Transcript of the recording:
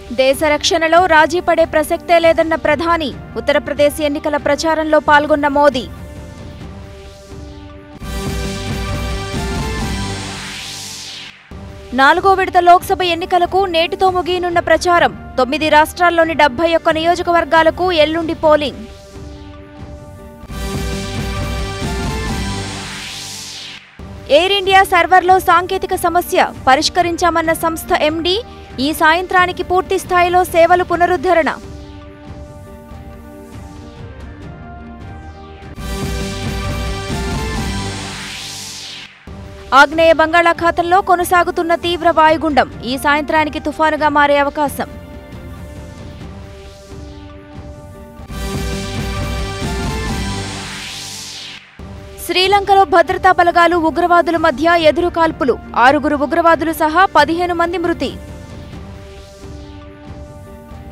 దేశ రక్షణలో రాజీ పడే ప్రసక్తే లేదన్న ప్రధాని ఉత్తరప్రదేశ్ ఎన్నికల ప్రచారంలో పాల్గొన్న మోదీ నాలుగో విడత లోక్సభ ఎన్నికలకు నేటితో ముగియనున్న ప్రచారం తొమ్మిది రాష్ట్రాల్లోని డెబ్బై ఒక్క నియోజకవర్గాలకు ఎల్లుండి పోలింగ్ ఎయిర్ ఇండియా సర్వర్లో సాంకేతిక సమస్య పరిష్కరించామన్న సంస్థ ఎండీ ఈ సాయంత్రానికి పూర్తి స్థాయిలో సేవలు పునరుద్ధరణ ఆగ్నేయ బంగాళాఖాతంలో కొనసాగుతున్న తీవ్ర వాయుగుండం ఈ సాయంత్రానికి తుఫానుగా మారే అవకాశం శ్రీలంకలో భద్రతా బలగాలు ఉగ్రవాదుల మధ్య ఎదురు కాల్పులు ఆరుగురు ఉగ్రవాదులు సహా పదిహేను మంది మృతి